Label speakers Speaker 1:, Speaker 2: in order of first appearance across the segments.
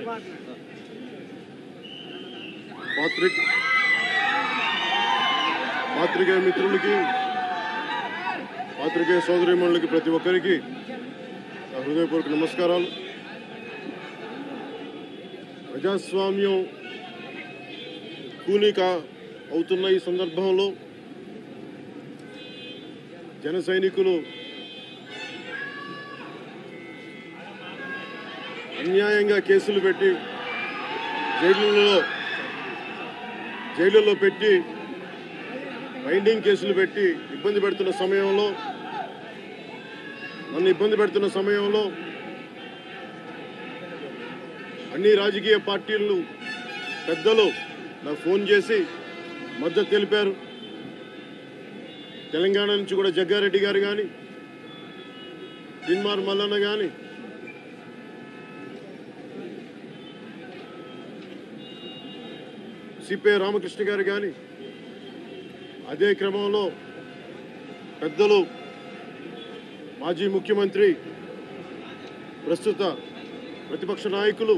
Speaker 1: పాత్రిక పాత్రికేయ మిత్రులకి పాత్రికేయ సోదరిమణులకి ప్రతి ఒక్కరికి నా హృదయపూర్వక నమస్కారాలు ప్రజాస్వామ్యం కూలిక అవుతున్న ఈ సందర్భంలో జన సైనికులు అన్యాయంగా కేసులు పెట్టి జైళ్ళలో జైళ్ళలో పెట్టి బైండింగ్ కేసులు పెట్టి ఇబ్బంది పెడుతున్న సమయంలో నన్ను ఇబ్బంది పెడుతున్న సమయంలో అన్ని రాజకీయ పార్టీలు పెద్దలు నాకు ఫోన్ చేసి మద్దతు తెలిపారు తెలంగాణ నుంచి కూడా జగ్గారెడ్డి గారు కానీ తిన్మార్ మల్లన్న కానీ సిపిఐ రామకృష్ణ గారు కానీ అదే క్రమంలో పెద్దలు మాజీ ముఖ్యమంత్రి ప్రస్తుత ప్రతిపక్ష నాయకులు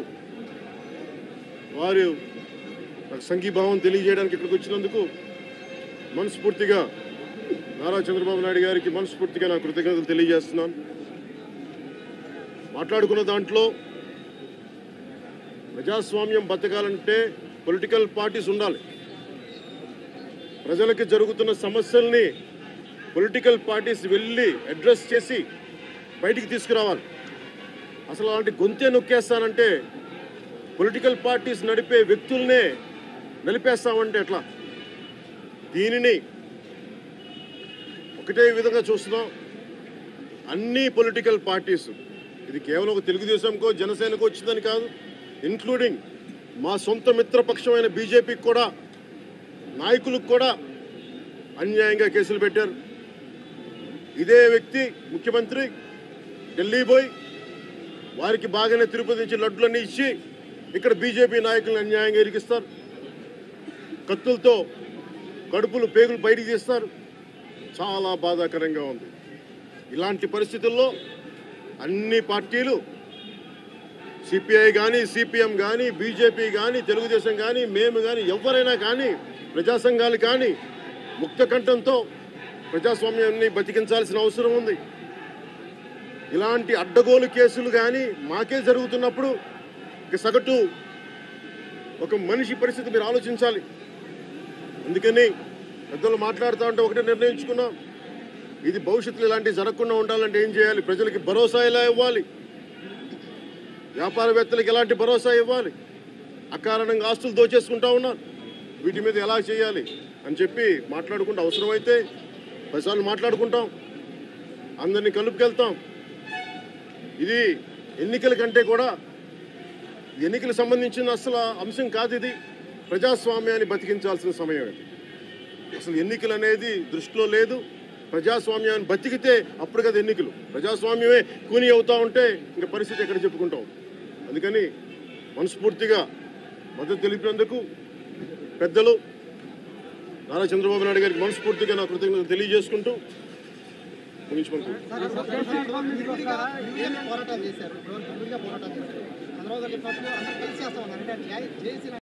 Speaker 1: వారు నాకు సంఘీభావం తెలియజేయడానికి ఇక్కడికి వచ్చినందుకు మనస్ఫూర్తిగా నారా చంద్రబాబు నాయుడు గారికి మనస్ఫూర్తిగా నా కృతజ్ఞతలు తెలియజేస్తున్నాను మాట్లాడుకున్న దాంట్లో ప్రజాస్వామ్యం బతకాలంటే పొలిటికల్ పార్టీస్ ఉండాలి ప్రజలకి జరుగుతున్న సమస్యల్ని పొలిటికల్ పార్టీస్ వెళ్ళి అడ్రస్ చేసి బయటికి తీసుకురావాలి అసలు అలాంటి గొంతే నొక్కేస్తానంటే పొలిటికల్ పార్టీస్ నడిపే వ్యక్తుల్నే నలిపేస్తామంటే ఎట్లా దీనిని ఒకటే విధంగా చూస్తున్నాం అన్ని పొలిటికల్ పార్టీస్ ఇది కేవలం ఒక తెలుగుదేశంకో జనసేనకో వచ్చిందని కాదు ఇన్క్లూడింగ్ మా సొంత మిత్రపక్షమైన బీజేపీకి కూడా నాయకులకు కూడా అన్యాయంగా కేసులు పెట్టారు ఇదే వ్యక్తి ముఖ్యమంత్రి ఢిల్లీ పోయి వారికి బాగానే తిరుపతి నుంచి లడ్డులన్నీ ఇచ్చి ఇక్కడ బీజేపీ నాయకులను అన్యాయంగా ఇరికిస్తారు కత్తులతో కడుపులు పేగులు బయటికి తీస్తారు చాలా బాధాకరంగా ఉంది ఇలాంటి పరిస్థితుల్లో అన్ని పార్టీలు సిపిఐ కానీ సిపిఎం కానీ బీజేపీ కానీ తెలుగుదేశం కానీ మేము కానీ ఎవరైనా కానీ ప్రజా సంఘాలు కానీ ముక్త కంఠంతో ప్రజాస్వామ్యాన్ని బతికించాల్సిన అవసరం ఉంది ఇలాంటి అడ్డగోలు కేసులు కానీ మాకే జరుగుతున్నప్పుడు ఇక సగటు ఒక మనిషి పరిస్థితి మీరు ఆలోచించాలి అందుకని పెద్దలు మాట్లాడుతూ ఉంటే ఒకటే నిర్ణయించుకున్నాం ఇది భవిష్యత్తులో ఇలాంటివి జరగకుండా ఉండాలంటే ఏం చేయాలి ప్రజలకి భరోసా ఎలా ఇవ్వాలి వ్యాపారవేత్తలకు ఎలాంటి భరోసా ఇవ్వాలి అకారణంగా ఆస్తులు దోచేసుకుంటా ఉన్నారు వీటి మీద ఎలా చేయాలి అని చెప్పి మాట్లాడుకుంటూ అవసరమైతే పదిసార్లు మాట్లాడుకుంటాం అందరినీ కలుపుకెళ్తాం ఇది ఎన్నికల కంటే కూడా ఎన్నికలకు సంబంధించిన అసలు అంశం కాదు ఇది ప్రజాస్వామ్యాన్ని బతికించాల్సిన సమయం ఇది అసలు ఎన్నికలు అనేది దృష్టిలో లేదు ప్రజాస్వామ్యాన్ని బతికితే అప్పుడు కదా ఎన్నికలు ప్రజాస్వామ్యమే కూని అవుతా ఉంటే ఇంకా పరిస్థితి ఎక్కడ చెప్పుకుంటాం అందుకని మనస్ఫూర్తిగా మద్దతు తెలిపినందుకు పెద్దలు నారా చంద్రబాబు నాయుడు గారికి మనస్ఫూర్తిగా నా కృతజ్ఞతలు తెలియజేసుకుంటూ ముగించుకుంటున్నాను
Speaker 2: పోరాటాలు చేశారు ఇప్పుడు పోరాటాలు చేశారు చంద్రబాబు గారు చెప్పినట్లు అందరూ కలిసి చేస్తా ఉన్నారు అంటే న్యాయం చేసిన